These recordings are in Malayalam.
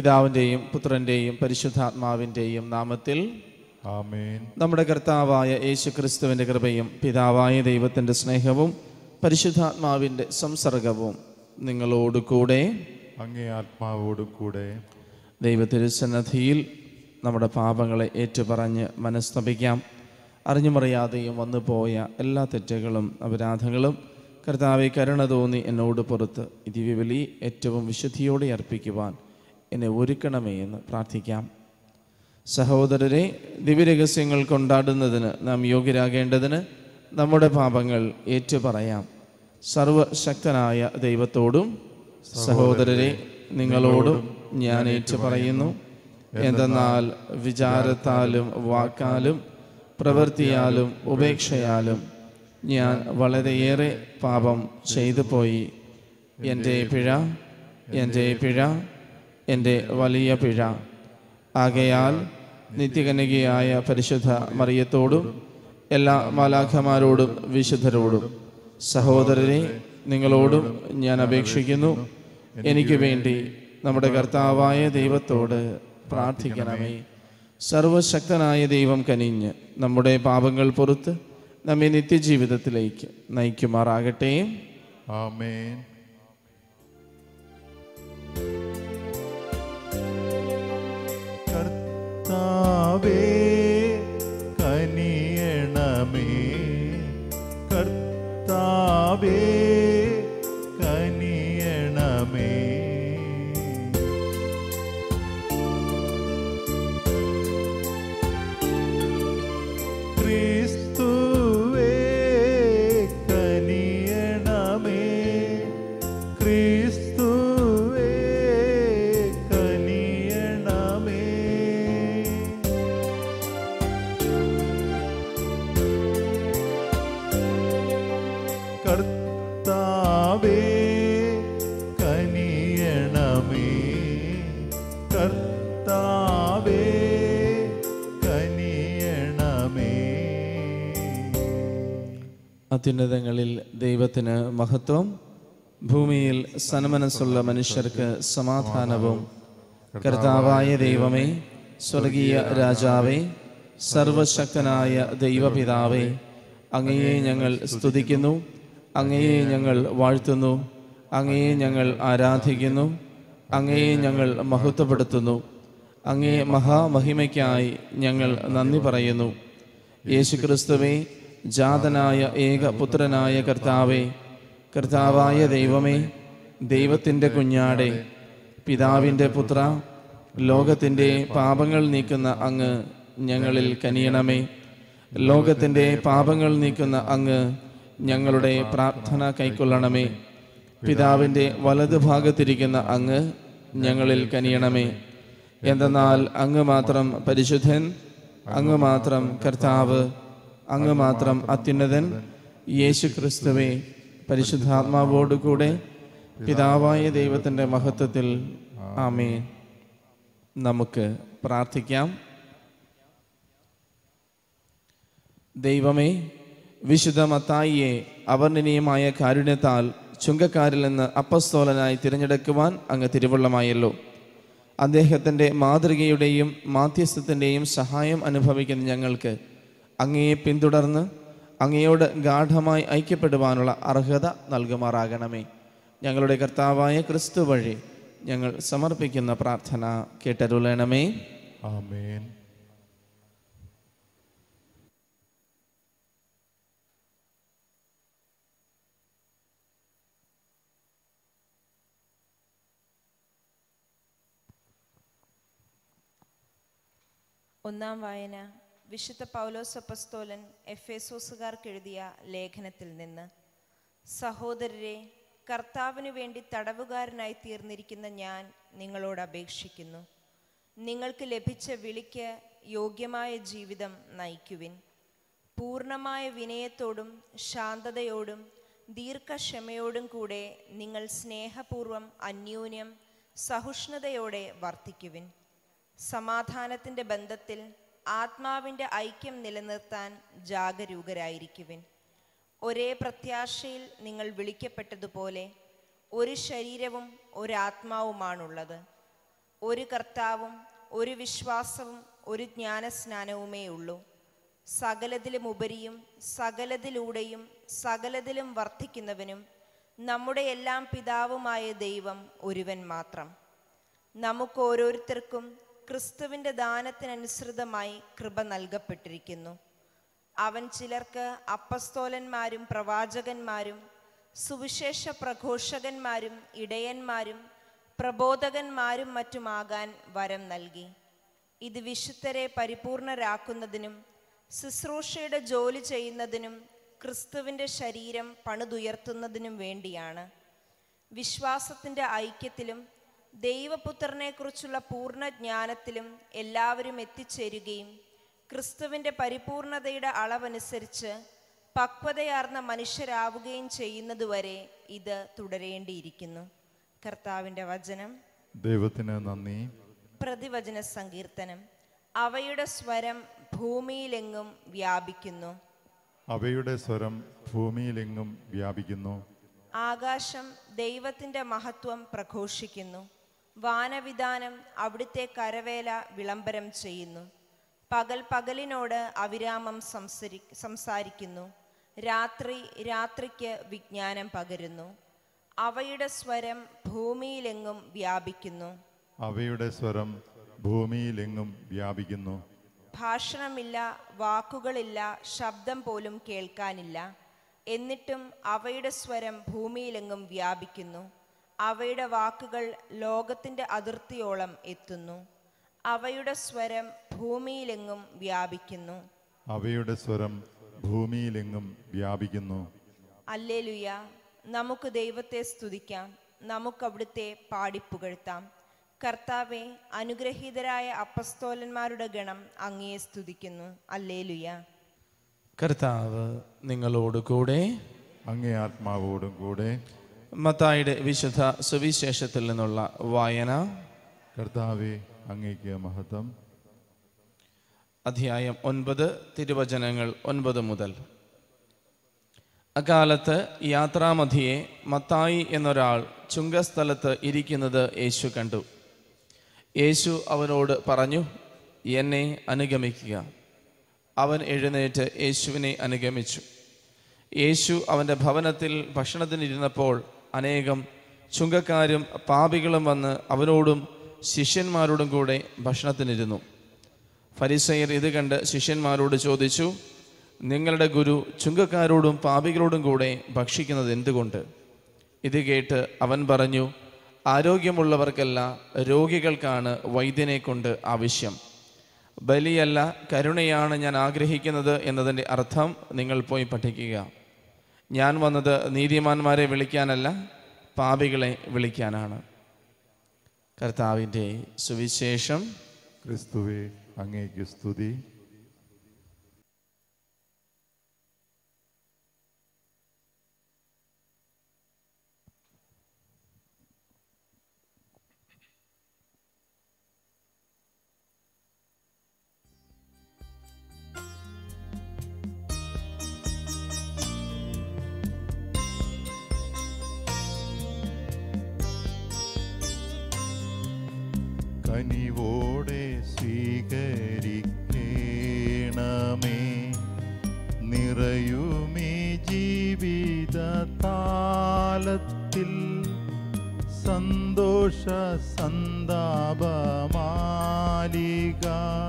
പിതാവിൻ്റെയും പുത്രൻ്റെയും പരിശുദ്ധാത്മാവിൻ്റെയും നാമത്തിൽ ആമേൻ നമ്മുടെ കർത്താവായ യേശു ക്രിസ്തുവിൻ്റെ കൃപയും പിതാവായ ദൈവത്തിൻ്റെ സ്നേഹവും പരിശുദ്ധാത്മാവിൻ്റെ സംസർഗവും നിങ്ങളോട് കൂടെ അങ്ങേ ആത്മാവോടു കൂടെ ദൈവത്തിരുസന്നധിയിൽ നമ്മുടെ പാപങ്ങളെ ഏറ്റുപറഞ്ഞ് മനസ്തപിക്കാം അറിഞ്ഞുമറിയാതെയും വന്നു പോയ എല്ലാ തെറ്റുകളും അപരാധങ്ങളും കർത്താവെ കരുണ തോന്നി എന്നോട് പുറത്ത് ഈ ദിവ്യബലി ഏറ്റവും വിശുദ്ധിയോടെ അർപ്പിക്കുവാൻ എന്നെ ഒരുക്കണമേ എന്ന് പ്രാർത്ഥിക്കാം സഹോദരരെ ദിവ്യരഹസ്യങ്ങൾ കൊണ്ടാടുന്നതിന് നാം യോഗ്യരാകേണ്ടതിന് നമ്മുടെ പാപങ്ങൾ ഏറ്റുപറയാം സർവശക്തനായ ദൈവത്തോടും സഹോദരരെ നിങ്ങളോടും ഞാൻ ഏറ്റുപറയുന്നു എന്തെന്നാൽ വിചാരത്താലും വാക്കാലും പ്രവൃത്തിയാലും ഉപേക്ഷയാലും ഞാൻ വളരെയേറെ പാപം ചെയ്തു പോയി എൻ്റെ പിഴ എൻ്റെ പിഴ എൻ്റെ വലിയ പിഴ ആകയാൽ നിത്യകന്യകയായ പരിശുദ്ധ മറിയത്തോടും എല്ലാ മാലാഖമാരോടും വിശുദ്ധരോടും സഹോദരരെ നിങ്ങളോടും ഞാൻ അപേക്ഷിക്കുന്നു എനിക്ക് വേണ്ടി നമ്മുടെ കർത്താവായ ദൈവത്തോട് പ്രാർത്ഥിക്കണമേ സർവശക്തനായ ദൈവം കനിഞ്ഞ് നമ്മുടെ പാപങ്ങൾ പുറത്ത് നമ്മെ നിത്യജീവിതത്തിലേക്ക് നയിക്കുമാറാകട്ടെ ആമേൻ കർത്താവേ കനിയണമേ കർത്താവേ കനിയണമേ ക്രിസ്തുവേ കനിയണമേ ക്രിസ്തുവേ കനിയണമേ കർത്താവേ കനിയണമേ കർത്താവേ കനിയണമേ അത്യുന്നതങ്ങളിൽ ദൈവത്തിന് മഹത്വം ഭൂമിയിൽ സന്മനസ്സുള്ള മനുഷ്യർക്ക് സമാധാനവും കർത്താവായ ദൈവമേ സ്വർഗീയ രാജാവേ സർവശക്തനായ ദൈവപിതാവേ അങ്ങയെ ഞങ്ങൾ സ്തുതിക്കുന്നു അങ്ങയെ ഞങ്ങൾ വാഴ്ത്തുന്നു അങ്ങയെ ഞങ്ങൾ ആരാധിക്കുന്നു അങ്ങയെ ഞങ്ങൾ മഹത്വപ്പെടുത്തുന്നു അങ്ങേ മഹാമഹിമയ്ക്കായി ഞങ്ങൾ നന്ദി പറയുന്നു യേശുക്രിസ്തുവേ ജാതനായ ഏക പുത്രനായ കർത്താവേ കർത്താവായ ദൈവമേ ദൈവത്തിൻ്റെ കുഞ്ഞാടെ പിതാവിൻ്റെ പുത്ര ലോകത്തിൻ്റെ പാപങ്ങൾ നീക്കുന്ന അങ്ങ് ഞങ്ങളിൽ കനിയണമേ ലോകത്തിൻ്റെ പാപങ്ങൾ നീക്കുന്ന അങ്ങ് ഞങ്ങളുടെ പ്രാർത്ഥന കൈക്കൊള്ളണമേ പിതാവിൻ്റെ വലതുഭാഗത്തിരിക്കുന്ന അങ്ങ് ഞങ്ങളിൽ കനിയണമേ എന്തെന്നാൽ അങ്ങ് മാത്രം പരിശുദ്ധൻ അങ്ങ് മാത്രം കർത്താവ് അങ്ങ് മാത്രം അത്യുന്നതൻ യേശു ക്രിസ്തുവെ പരിശുദ്ധാത്മാവോടുകൂടെ പിതാവായ ദൈവത്തിൻ്റെ മഹത്വത്തിൽ ആമേൻ നമുക്ക് പ്രാർത്ഥിക്കാം ദൈവമേ വിശുദ്ധ മത്തായിയെ അവർണ്ണനീയമായ കാരുണ്യത്താൽ ചുങ്കക്കാരിൽ നിന്ന് അപ്പസ്തോലനായി തിരഞ്ഞെടുക്കുവാൻ അങ്ങ് തിരുവുള്ളമായല്ലോ അദ്ദേഹത്തിൻ്റെ മാതൃകയുടെയും മാധ്യസ്ഥത്തിൻ്റെയും സഹായം അനുഭവിക്കുന്ന ഞങ്ങൾക്ക് അങ്ങയെ പിന്തുടർന്ന് അങ്ങയോട് ഗാഠമായി ഐക്യപ്പെടുവാനുള്ള അർഹത നൽകുമാറാകണമേ ഞങ്ങളുടെ കർത്താവായ ക്രിസ്തു വഴി ഞങ്ങൾ സമർപ്പിക്കുന്ന പ്രാർത്ഥന കേട്ടരുളണമേ ആമേൻ ഒന്നാം വായന വിശുദ്ധ പൗലോസ് അപ്പസ്തോലൻ എഫേസോസുകാർക്ക് എഴുതിയ ലേഖനത്തിൽ നിന്ന് സഹോദരരെ കർത്താവിനു വേണ്ടി തടവുകാരനായി തീർന്നിരിക്കുന്ന ഞാൻ നിങ്ങളോട് അപേക്ഷിക്കുന്നു നിങ്ങൾക്ക് ലഭിച്ച വിളിക്ക് യോഗ്യമായ ജീവിതം നയിക്കുവിൻ പൂർണ്ണമായ വിനയത്തോടും ശാന്തതയോടും ദീർഘക്ഷമയോടും കൂടെ നിങ്ങൾ സ്നേഹപൂർവം അന്യോന്യം സഹിഷ്ണുതയോടെ വർത്തിക്കുവിൻ സമാധാനത്തിൻ്റെ ബന്ധത്തിൽ ആത്മാവിൻ്റെ ഐക്യം നിലനിർത്താൻ ജാഗരൂകരായിരിക്കുവിൻ ഒരേ പ്രത്യാശയിൽ നിങ്ങൾ വിളിക്കപ്പെട്ടതുപോലെ ഒരു ശരീരവും ഒരാത്മാവുമാണുള്ളത് ഒരു കർത്താവും ഒരു വിശ്വാസവും ഒരു ജ്ഞാനസ്നാനവുമേ ഉള്ളൂ സകലതിലും ഉപരിയും സകലതിലൂടെയും സകലതിലും വർദ്ധിക്കുന്നവനും നമ്മുടെ എല്ലാം പിതാവുമായ ദൈവം ഒരുവൻ മാത്രം നമുക്ക് ഓരോരുത്തർക്കും ക്രിസ്തുവിൻ്റെ ദാനത്തിനനുസൃതമായി കൃപ നൽകപ്പെട്ടിരിക്കുന്നു അവൻ ചിലർക്ക് അപ്പസ്തോലന്മാരും പ്രവാചകന്മാരും സുവിശേഷ പ്രഘോഷകന്മാരും ഇടയന്മാരും പ്രബോധകന്മാരും മറ്റുമാകാൻ വരം നൽകി ഇത് വിശുദ്ധരെ പരിപൂർണരാക്കുന്നതിനും ശുശ്രൂഷയുടെ ജോലി ചെയ്യുന്നതിനും ക്രിസ്തുവിൻ്റെ ശരീരം പണിതുയർത്തുന്നതിനും വേണ്ടിയാണ് വിശ്വാസത്തിൻ്റെ ഐക്യത്തിലും ദൈവപുത്രനെക്കുറിച്ചുള്ള പൂർണ്ണ ജ്ഞാനത്തിലും എല്ലാവരും എത്തിച്ചേരുകയും ക്രിസ്തുവിൻ്റെ പരിപൂർണതയുടെ അളവനുസരിച്ച് പക്വതയാർന്ന മനുഷ്യരാവുകയും ചെയ്യുന്നതുവരെ ഇത് തുടരേണ്ടിയിരിക്കുന്നു കർത്താവിൻ്റെ വചനം ദൈവത്തിന് നന്ദി പ്രതിവചന സങ്കീർത്തനം അവയുടെ സ്വരം ഭൂമിയിലെങ്ങും വ്യാപിക്കുന്നു അവയുടെ സ്വരം ഭൂമിയിലെങ്ങും വ്യാപിക്കുന്നു ആകാശം ദൈവത്തിൻ്റെ മഹത്വം പ്രഘോഷിക്കുന്നു വാനവിധാനം അവിടുത്തെ കരവേല വിളംബരം ചെയ്യുന്നു പകൽ പകലിനോട് അവിരാമം സംസരി സംസാരിക്കുന്നു രാത്രി രാത്രിക്ക് വിജ്ഞാനം പകരുന്നു അവയുടെ സ്വരം ഭൂമിയിലെങ്ങും വ്യാപിക്കുന്നു അവയുടെ സ്വരം ഭൂമിയിലെങ്ങും വ്യാപിക്കുന്നു ഭാഷണമില്ല വാക്കുകളില്ല ശബ്ദം പോലും കേൾക്കാനില്ല എന്നിട്ടും അവയുടെ സ്വരം ഭൂമിയിലെങ്ങും വ്യാപിക്കുന്നു അവയുടെ വാക്കുകൾ ലോകത്തിൻ്റെ അതിർത്തിയോളം എത്തുന്നു അവയുടെ സ്വരം ഭൂമിയിലെങ്ങും വ്യാപിക്കുന്നു അവയുടെ സ്വരം ഭൂമിയിലെങ്ങും വ്യാപിക്കുന്നു അല്ലേലുയ നമുക്ക് ദൈവത്തെ സ്തുതിക്കാം നമുക്ക് അവിടുത്തെ പാടിപ്പുകഴ്ത്താം കർത്താവെ അനുഗ്രഹീതരായ അപ്പസ്തോലന്മാരുടെ ഗണം അങ്ങയെ സ്തുതിക്കുന്നു അല്ലേലുയ കർത്താവ് നിങ്ങളോട് കൂടെ അങ്ങേ ആത്മാവോടും കൂടെ മത്തായിയുടെ വിശുദ്ധ സുവിശേഷത്തിൽ നിന്നുള്ള വായന കർത്താവെ അങ്ങേക്ക് മഹത്വം അധ്യായം ഒൻപത് തിരുവചനങ്ങൾ ഒൻപത് മുതൽ അക്കാലത്ത് യാത്രാമധിയെ മത്തായി എന്നൊരാൾ ചുങ്കസ്ഥലത്ത് ഇരിക്കുന്നത് യേശു കണ്ടു യേശു അവനോട് പറഞ്ഞു എന്നെ അനുഗമിക്കുക അവൻ എഴുന്നേറ്റ് യേശുവിനെ അനുഗമിച്ചു യേശു അവൻ്റെ ഭവനത്തിൽ ഭക്ഷണത്തിനിരുന്നപ്പോൾ അനേകം ചുങ്കക്കാരും പാപികളും വന്ന് അവനോടും ശിഷ്യന്മാരോടും കൂടെ ഭക്ഷണത്തിനിരുന്നു ഫരിസയർ ഇത് കണ്ട് ശിഷ്യന്മാരോട് ചോദിച്ചു നിങ്ങളുടെ ഗുരു ചുങ്കക്കാരോടും പാപികളോടും കൂടെ ഭക്ഷിക്കുന്നത് എന്തുകൊണ്ട് ഇത് കേട്ട് അവൻ പറഞ്ഞു ആരോഗ്യമുള്ളവർക്കല്ല രോഗികൾക്കാണ് വൈദ്യനെ കൊണ്ട് ആവശ്യം ബലിയല്ല കരുണയാണ് ഞാൻ ആഗ്രഹിക്കുന്നത് എന്നതിൻ്റെ അർത്ഥം നിങ്ങൾ പോയി പഠിക്കുക ഞാൻ വന്നത് നീതിമാന്മാരെ വിളിക്കാനല്ല പാപികളെ വിളിക്കാനാണ് കർത്താവിൻ്റെ സുവിശേഷം ക്രിസ്തുവെ അങ്ങേക്ക് സ്തുതി കനിവോടെ സ്വീകരിക്കണമേ നിറയുമേ ജീവിത താലത്തിൽ സന്തോഷ സന്താപമാലിക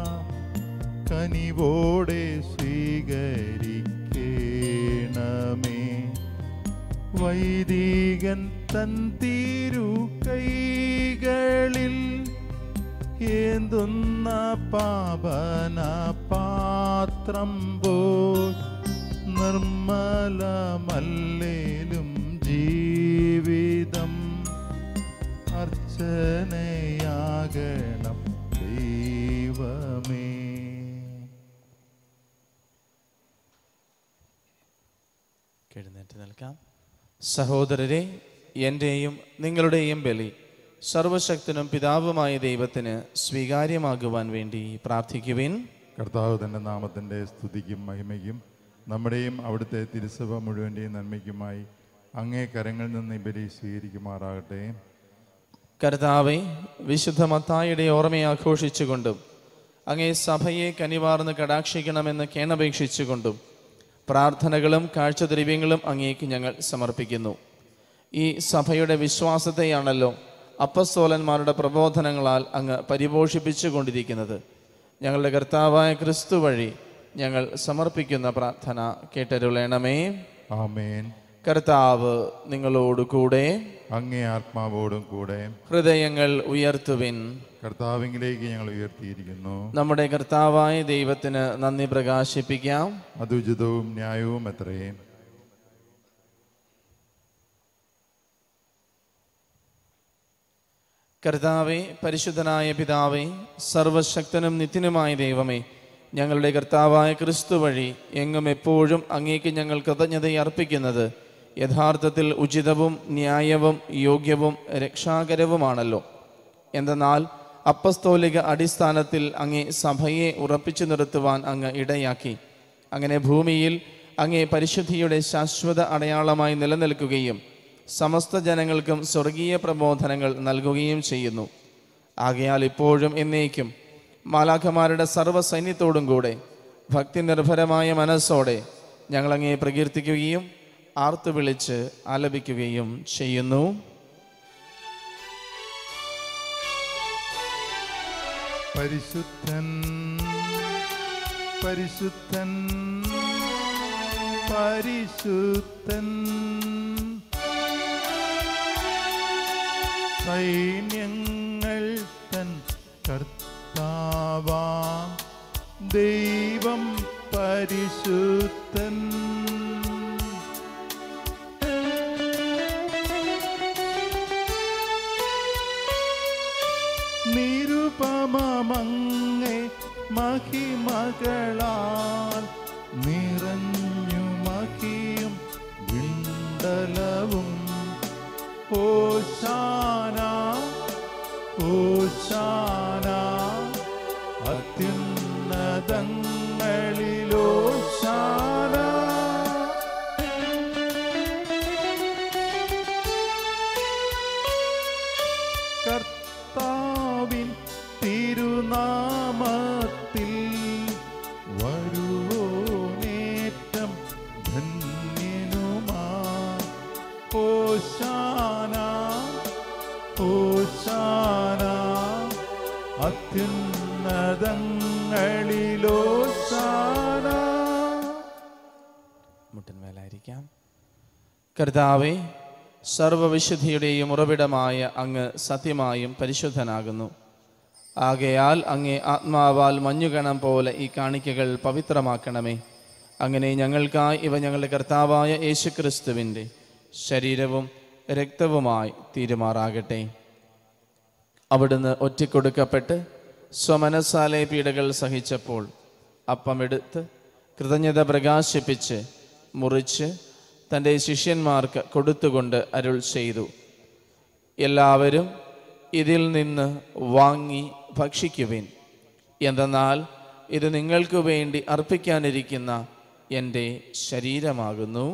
കനിവോടെ സ്വീകരിക്കണമേ വൈദികൻ തൻ തീരു കൈകളിൽ ഏന്തുന്ന പാപന പാത്രം പോൽ നിർമ്മലമല്ലേലും ജീവിതം അർച്ചനയാകണം ദൈവമേ എഴുന്നേറ്റ് നിൽക്കാം സഹോദരരെ എൻ്റെയും നിങ്ങളുടെയും ബലി സർവശക്തനും പിതാവുമായ ദൈവത്തിന് സ്വീകാര്യമാകുവാൻ വേണ്ടി പ്രാർത്ഥിക്കുവിൻ കർത്താവ് തൻ്റെ നാമത്തിൻ്റെ സ്തുതിക്കും മഹിമയ്ക്കും നമ്മുടെയും അവിടുത്തെ തിരുസഭ മുഴുവൻ്റെയും നന്മയ്ക്കുമായി അങ്ങേ കരങ്ങളിൽ നിന്ന് ഈ ബലി സ്വീകരിക്കുമാറാകട്ടെ കർത്താവെ വിശുദ്ധ മത്തായിയുടെ ഓർമ്മയെ ആഘോഷിച്ചുകൊണ്ടും അങ്ങേ സഭയെ കനിവാർന്ന് കടാക്ഷിക്കണമെന്ന് കേണപേക്ഷിച്ചുകൊണ്ടും പ്രാർത്ഥനകളും കാഴ്ചദ്രവ്യങ്ങളും അങ്ങേക്ക് ഞങ്ങൾ സമർപ്പിക്കുന്നു ഈ സഭയുടെ വിശ്വാസത്തെയാണല്ലോ അപ്പസ്തോലന്മാരുടെ പ്രബോധനങ്ങളാൽ അങ്ങ് പരിപോഷിപ്പിച്ചു കൊണ്ടിരിക്കുന്നത് ഞങ്ങളുടെ കർത്താവായ ക്രിസ്തു വഴി ഞങ്ങൾ സമർപ്പിക്കുന്ന പ്രാർത്ഥന കേട്ടരുളേണമേ ആമേൻ കർത്താവ് നിങ്ങളോട് കൂടെ അങ്ങേ ആത്മാവോടും കൂടെ ഹൃദയങ്ങൾ ഉയർത്തുവിൻ കർത്താവിങ്കിലേക്ക് ഞങ്ങൾ ഉയർത്തിയിരിക്കുന്നു നമ്മുടെ കർത്താവായ ദൈവത്തിന് നന്ദി പ്രകാശിപ്പിക്കാം അത് ഉചിതവും ന്യായവും എത്രയേ കർത്താവെ പരിശുദ്ധനായ പിതാവേ സർവശക്തനും നിത്യനുമായ ദൈവമേ ഞങ്ങളുടെ കർത്താവായ ക്രിസ്തു വഴി എങ്ങും എപ്പോഴും അങ്ങേക്ക് ഞങ്ങൾ കൃതജ്ഞത അർപ്പിക്കുന്നത് യഥാർത്ഥത്തിൽ ഉചിതവും ന്യായവും യോഗ്യവും രക്ഷാകരവുമാണല്ലോ എന്തെന്നാൽ അപ്പസ്തോലിക അടിസ്ഥാനത്തിൽ അങ്ങേ സഭയെ ഉറപ്പിച്ചു നിർത്തുവാൻ അങ്ങ് ഇടയാക്കി അങ്ങനെ ഭൂമിയിൽ അങ്ങേ പരിശുദ്ധിയുടെ ശാശ്വത അടയാളമായി നിലനിൽക്കുകയും സമസ്ത ജനങ്ങൾക്കും സ്വർഗീയ പ്രബോധനങ്ങൾ നൽകുകയും ചെയ്യുന്നു ആകയാൽ ഇപ്പോഴും എന്നേക്കും മാലാഖമാരുടെ സർവ്വസൈന്യത്തോടും കൂടെ ഭക്തി നിർഭരമായ മനസ്സോടെ ഞങ്ങളങ്ങേ പ്രകീർത്തിക്കുകയും ആർത്തു വിളിച്ച് ആലപിക്കുകയും ചെയ്യുന്നു പരിശുദ്ധൻ പരിശുദ്ധൻ പരിശുദ്ധൻ സൈന്യങ്ങൾ തൻ കർത്താവാം ദൈവം പരിശുദ്ധൻ നിരുപമങ്ങെ മഹിമകളാൽ നിറഞ്ഞു മഹിയും വിണ്ടലവും ഓശാന ഓശാന അത്യുന്നതങ്ങളിലോശാന കർത്താവിൻ തിരുനാമത്തിൽ വരുവോനേറ്റം ധന്യനുമാ ഓശാന ഓശാന അത്യുന്നതങ്ങളിലോശാന മുട്ടന്മേലായിരിക്കാം കർത്താവെ സർവവിശുദ്ധിയുടെയും ഉറവിടമായ അങ്ങ് സത്യമായും പരിശുദ്ധനാകുന്നു ആകയാൽ അങ്ങേ ആത്മാവാൽ മഞ്ഞുകണം പോലെ ഈ കാണിക്കകൾ പവിത്രമാക്കണമേ അങ്ങനെ ഞങ്ങൾക്കായി ഇവ ഞങ്ങളുടെ കർത്താവായ യേശുക്രിസ്തുവിൻ്റെ ശരീരവും രക്തവുമായി തീരുമാറാകട്ടെ അവിടുന്ന് ഒറ്റിക്കൊടുക്കപ്പെട്ട് സ്വമനസാലെ പീഡകൾ സഹിച്ചപ്പോൾ അപ്പമെടുത്ത് കൃതജ്ഞത പ്രകാശിപ്പിച്ച് മുറിച്ച് തൻ്റെ ശിഷ്യന്മാർക്ക് കൊടുത്തുകൊണ്ട് അരുൾ ചെയ്തു എല്ലാവരും ഇതിൽ നിന്ന് വാങ്ങി ഭക്ഷിക്കുവിൻ എന്തെന്നാൽ ഇത് നിങ്ങൾക്ക് വേണ്ടി അർപ്പിക്കാനിരിക്കുന്ന എൻ്റെ ശരീരമാകുന്നു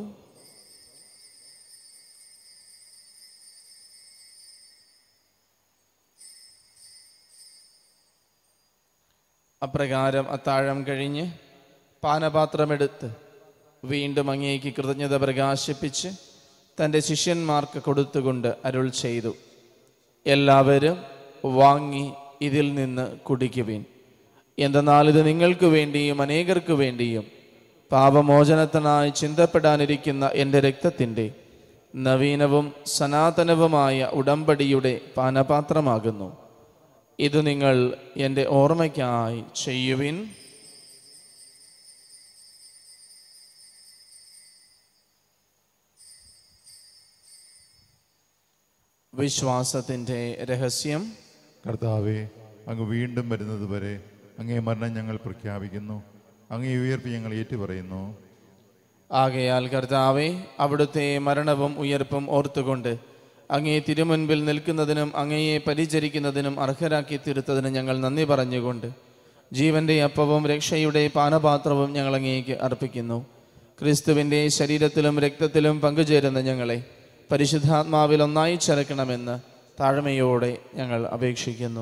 അപ്രകാരം അത്താഴം കഴിഞ്ഞ് പാനപാത്രമെടുത്ത് വീണ്ടും അങ്ങേക്ക് കൃതജ്ഞത പ്രകാശിപ്പിച്ച് തൻ്റെ ശിഷ്യന്മാർക്ക് കൊടുത്തുകൊണ്ട് അരുൾ ചെയ്തു എല്ലാവരും വാങ്ങി ഇതിൽ നിന്ന് കുടിക്കുവിൻ എന്തെന്നാൽ ഇത് നിങ്ങൾക്ക് വേണ്ടിയും അനേകർക്ക് വേണ്ടിയും പാപമോചനത്തിനായി ചിന്തപ്പെടാനിരിക്കുന്ന എൻ്റെ രക്തത്തിൻ്റെ നവീനവും സനാതനവുമായ ഉടമ്പടിയുടെ പാനപാത്രമാകുന്നു ഇത് നിങ്ങൾ എൻ്റെ ഓർമ്മയ്ക്കായി ചെയ്യുവിൻ വിശ്വാസത്തിൻ്റെ രഹസ്യം കർത്താവെ അങ്ങ് വീണ്ടും വരുന്നത് വരെ അങ്ങേ മരണം ഞങ്ങൾ പ്രഖ്യാപിക്കുന്നു അങ്ങേ ഉയർപ്പ് ഞങ്ങൾ ഏറ്റുപറയുന്നു ആകയാൽ കർത്താവെ അവിടുത്തെ മരണവും ഉയർപ്പും ഓർത്തുകൊണ്ട് അങ്ങേ തിരുമുൻപിൽ നിൽക്കുന്നതിനും അങ്ങയെ പരിചരിക്കുന്നതിനും അർഹരാക്കി തീർത്തതിനും ഞങ്ങൾ നന്ദി പറഞ്ഞുകൊണ്ട് ജീവന്റെ അപ്പവും രക്ഷയുടെ പാനപാത്രവും ഞങ്ങൾ അങ്ങേക്ക് അർപ്പിക്കുന്നു ക്രിസ്തുവിൻ്റെ ശരീരത്തിലും രക്തത്തിലും പങ്കുചേരുന്ന ഞങ്ങളെ പരിശുദ്ധാത്മാവിൽ ഒന്നായി ചേർക്കണമെന്ന് താഴ്മയോടെ ഞങ്ങൾ അപേക്ഷിക്കുന്നു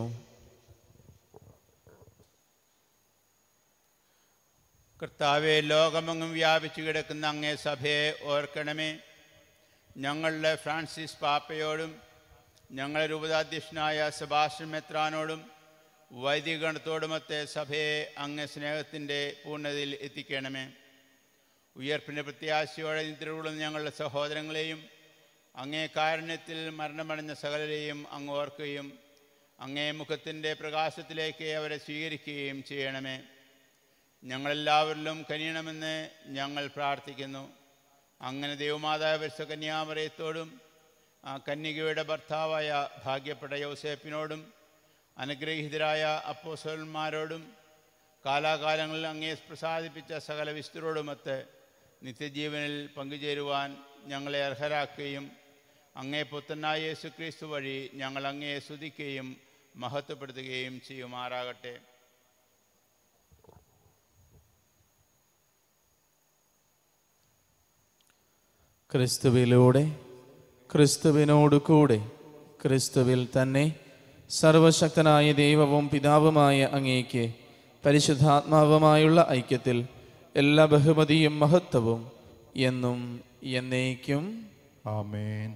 കർത്താവെ ലോകമെങ്ങും വ്യാപിച്ചു കിടക്കുന്ന അങ്ങേ സഭയെ ഓർക്കണമേ ഞങ്ങളുടെ ഫ്രാൻസിസ് പാപ്പയോടും ഞങ്ങളുടെ രൂപതാധ്യക്ഷനായ സെബാസ്റ്റ്യൻ മെത്രാനോടും വൈദികഗണത്തോടുമൊത്തെ സഭയെ അങ്ങ് സ്നേഹത്തിൻ്റെ പൂർണ്ണതയിൽ എത്തിക്കണമേ ഉയർപ്പിൻ്റെ പ്രത്യാശയോടെ നിദ്രകൊള്ളുന്ന ഞങ്ങളുടെ സഹോദരങ്ങളെയും അങ്ങേ കാരുണ്യത്തിൽ മരണമടഞ്ഞ സകലരെയും അങ്ങ് ഓർക്കുകയും അങ്ങേ മുഖത്തിൻ്റെ പ്രകാശത്തിലേക്ക് അവരെ സ്വീകരിക്കുകയും ചെയ്യണമേ ഞങ്ങളെല്ലാവരിലും കനിയണമെന്ന് ഞങ്ങൾ പ്രാർത്ഥിക്കുന്നു അങ്ങനെ ദൈവമാതായ പരിശ കന്യാമറയത്തോടും ആ കന്യകയുടെ ഭർത്താവായ ഭാഗ്യപ്പെട്ട യൗസേപ്പിനോടും അനുഗ്രഹീതരായ അപ്പോസന്മാരോടും കാലാകാലങ്ങളിൽ അങ്ങേ പ്രസാദിപ്പിച്ച സകല വിസ്തരോടുമൊത്ത് നിത്യജീവനിൽ പങ്കുചേരുവാൻ ഞങ്ങളെ അർഹരാക്കുകയും അങ്ങേ പുത്രനായ യേശു ക്രിസ്തു വഴി ഞങ്ങൾ അങ്ങേ സ്തുതിക്കുകയും മഹത്വപ്പെടുത്തുകയും ചെയ്യുമാറാകട്ടെ ക്രിസ്തുവിലൂടെ ക്രിസ്തുവിനോട് കൂടെ ക്രിസ്തുവിൽ തന്നെ സർവശക്തനായ ദൈവവും പിതാവുമായ അങ്ങേക്ക് പരിശുദ്ധാത്മാവുമായുള്ള ഐക്യത്തിൽ എല്ലാ ബഹുമതിയും മഹത്വവും എന്നും എന്നേക്കും ആമേൻ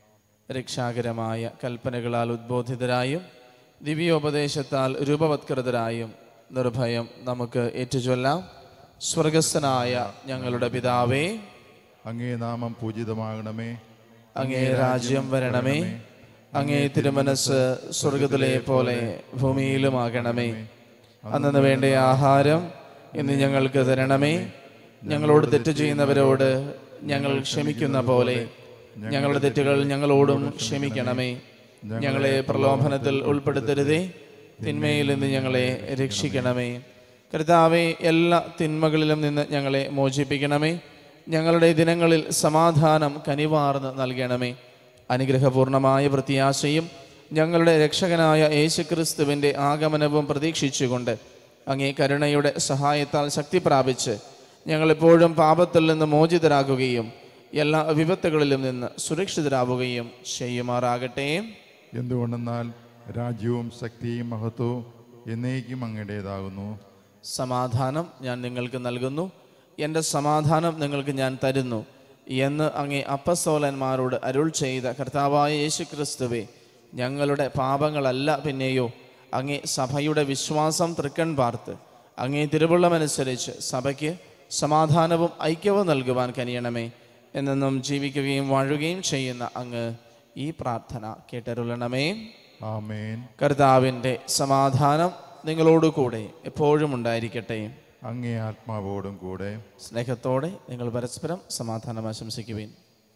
രക്ഷാകരമായ കൽപ്പനകളാൽ ഉദ്ബോധിതരായും ദിവ്യോപദേശത്താൽ രൂപവത്കൃതരായും നിർഭയം നമുക്ക് ഏറ്റുചൊല്ലാം സ്വർഗസ്ഥനായ ഞങ്ങളുടെ പിതാവേ അങ്ങേ നാമം പൂജിതമാകണമേ അങ്ങേ രാജ്യം വരണമേ അങ്ങേ തിരുമനസ് സ്വർഗത്തിലെ പോലെ ഭൂമിയിലുമാകണമേ അന്നു വേണ്ട ആഹാരം ഇന്ന് ഞങ്ങൾക്ക് തരണമേ ഞങ്ങളോട് തെറ്റ് ചെയ്യുന്നവരോട് ഞങ്ങൾ ക്ഷമിക്കുന്ന പോലെ ഞങ്ങളുടെ തെറ്റുകൾ ഞങ്ങളോടും ക്ഷമിക്കണമേ ഞങ്ങളെ പ്രലോഭനത്തിൽ ഉൾപ്പെടുത്തരുതേ തിന്മയിൽ നിന്ന് ഞങ്ങളെ രക്ഷിക്കണമേ കർത്താവെ എല്ലാ തിന്മകളിലും നിന്ന് ഞങ്ങളെ മോചിപ്പിക്കണമേ ഞങ്ങളുടെ ദിനങ്ങളിൽ സമാധാനം കനിവാർന്ന് നൽകണമേ അനുഗ്രഹപൂർണമായ പ്രത്യാശയും ഞങ്ങളുടെ രക്ഷകനായ യേശുക്രിസ്തുവിൻ്റെ ആഗമനവും പ്രതീക്ഷിച്ചുകൊണ്ട് അങ്ങേ കരുണയുടെ സഹായത്താൽ ശക്തി പ്രാപിച്ച് ഞങ്ങളെപ്പോഴും പാപത്തിൽ നിന്ന് മോചിതരാകുകയും എല്ലാ വിപത്തുകളിലും നിന്ന് സുരക്ഷിതരാവുകയും ചെയ്യുമാറാകട്ടെ എന്തുകൊണ്ടെന്നാൽ രാജ്യവും ശക്തിയും മഹത്വവും എന്നേക്കും അങ്ങയുടേതാകുന്നു സമാധാനം ഞാൻ നിങ്ങൾക്ക് നൽകുന്നു എൻ്റെ സമാധാനം നിങ്ങൾക്ക് ഞാൻ തരുന്നു എന്ന് അങ്ങേ അപ്പസ്തോലന്മാരോട് അരുൾ ചെയ്ത കർത്താവായ യേശു ക്രിസ്തുവെ ഞങ്ങളുടെ പാപങ്ങളല്ല പിന്നെയോ അങ്ങേ സഭയുടെ വിശ്വാസം തൃക്കൺ പാർത്ത് അങ്ങേ തിരുവുള്ളമനുസരിച്ച് സഭയ്ക്ക് സമാധാനവും ഐക്യവും നൽകുവാൻ കനിയണമേ എന്നെന്നും ജീവിക്കുകയും വാഴുകയും ചെയ്യുന്ന അങ്ങ് ഈ പ്രാർത്ഥന കേട്ടരുളണമേ ആമേൻ കർത്താവിൻ്റെ സമാധാനം നിങ്ങളോട് കൂടെ എപ്പോഴും ഉണ്ടായിരിക്കട്ടെ അങ്ങേ ആത്മാവോടും കൂടെ സ്നേഹത്തോടെ നിങ്ങൾ പരസ്പരം സമാധാനം ആശംസിക്കുവിൻ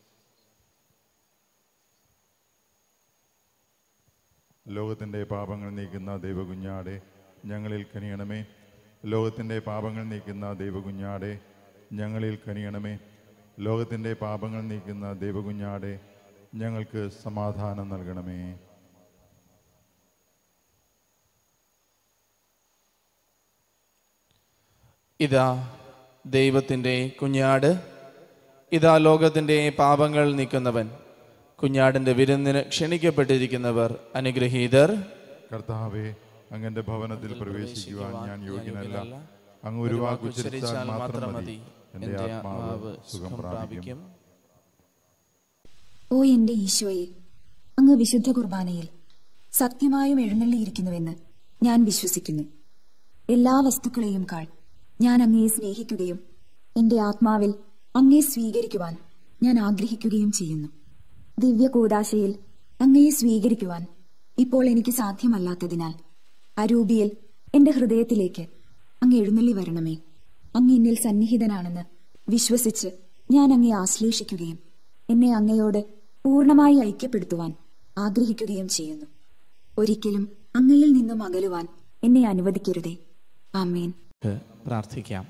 ലോകത്തിൻ്റെ പാപങ്ങൾ നീക്കുന്ന ദൈവകുഞ്ഞാടെ ഞങ്ങളിൽ കനിയണമേ ലോകത്തിൻ്റെ പാപങ്ങൾ നീക്കുന്ന ദൈവകുഞ്ഞാടെ ഞങ്ങളിൽ കനിയണമേ ലോകത്തിൻ്റെ പാപങ്ങൾ നീക്കുന്ന ദൈവകുഞ്ഞാടെ ഞങ്ങൾക്ക് സമാധാനം നൽകണമേ ഇതാ ദൈവത്തിൻ്റെ കുഞ്ഞാട് ഇതാ ലോകത്തിൻ്റെ പാപങ്ങൾ നീക്കുന്നവൻ കുഞ്ഞാടിൻ്റെ വിരുന്നിന് ക്ഷണിക്കപ്പെട്ടിരിക്കുന്നവർ അനുഗ്രഹീതർ കർത്താവെ അങ്ങന്റെ ഭവനത്തിൽ പ്രവേശിക്കുവാൻ ഞാൻ യോഗ്യനല്ല അങ്ങ് ഒരു വാക്ക് ഉച്ചരിച്ചാൽ മാത്രം മതി എൻ്റെ ആത്മാവ് സുഖം പ്രാപിക്കും ഓ എന്റെ ഈശോയെ അങ്ങ് വിശുദ്ധ കുർബാനയിൽ സത്യമായും എഴുന്നള്ളിയിരിക്കുന്നുവെന്ന് ഞാൻ വിശ്വസിക്കുന്നു എല്ലാ വസ്തുക്കളെയും കാൾ ഞാൻ അങ്ങയെ സ്നേഹിക്കുകയും എന്റെ ആത്മാവിൽ അങ്ങയെ സ്വീകരിക്കുവാൻ ഞാൻ ആഗ്രഹിക്കുകയും ചെയ്യുന്നു ദിവ്യ കൂദാശയിൽ അങ്ങയെ സ്വീകരിക്കുവാൻ ഇപ്പോൾ എനിക്ക് സാധ്യമല്ലാത്തതിനാൽ അരൂപിയിൽ എന്റെ ഹൃദയത്തിലേക്ക് അങ്ങ് എഴുന്നള്ളി വരണമേ അങ്ങ് എന്നിൽ സന്നിഹിതനാണെന്ന് വിശ്വസിച്ച് ഞാൻ അങ്ങയെ ആശ്ലേഷിക്കുകയും എന്നെ അങ്ങയോട് പൂർണ്ണമായി ഐക്യപ്പെടുത്തുവാൻ ആഗ്രഹിക്കുകയും ചെയ്യുന്നു ഒരിക്കലും അങ്ങയിൽ നിന്നും അകലുവാൻ എന്നെ അനുവദിക്കരുതേ ആമേൻ നമുക്ക് പ്രാർത്ഥിക്കാം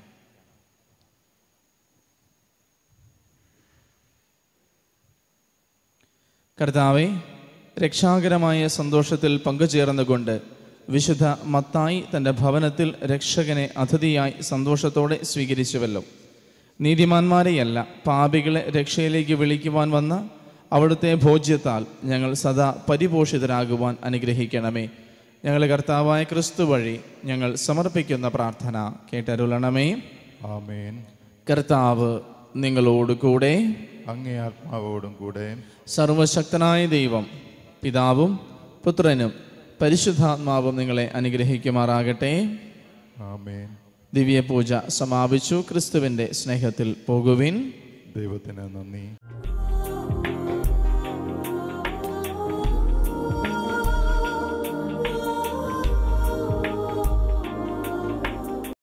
കർത്താവെ രക്ഷാകരമായ സന്തോഷത്തിൽ പങ്കുചേർന്നുകൊണ്ട് വിശുദ്ധ മത്തായി തൻ്റെ ഭവനത്തിൽ രക്ഷകനെ അതിഥിയായി സന്തോഷത്തോടെ സ്വീകരിച്ചുവല്ലോ നീതിമാന്മാരെയല്ല പാപികളെ രക്ഷയിലേക്ക് വിളിക്കുവാൻ വന്ന അവിടുത്തെ ഭോജ്യത്താൽ ഞങ്ങൾ സദാ പരിപോഷിതരാകുവാൻ അനുഗ്രഹിക്കണമേ ഞങ്ങളെ കർത്താവായ ക്രിസ്തു വഴി ഞങ്ങൾ സമർപ്പിക്കുന്ന പ്രാർത്ഥന കേട്ടരുളണമേ ആമേൻ കർത്താവ് നിങ്ങളോട് കൂടെ അങ്ങേ ആത്മാവോടും കൂടെ സർവശക്തനായ ദൈവം പിതാവും പുത്രനും പരിശുദ്ധാത്മാവും നിങ്ങളെ അനുഗ്രഹിക്കുമാറാകട്ടെ ആമേൻ ദിവ്യപൂജ സമാപിച്ചു ക്രിസ്തുവിൻ്റെ സ്നേഹത്തിൽ പോകുവിൻ ദൈവത്തിന് നന്ദി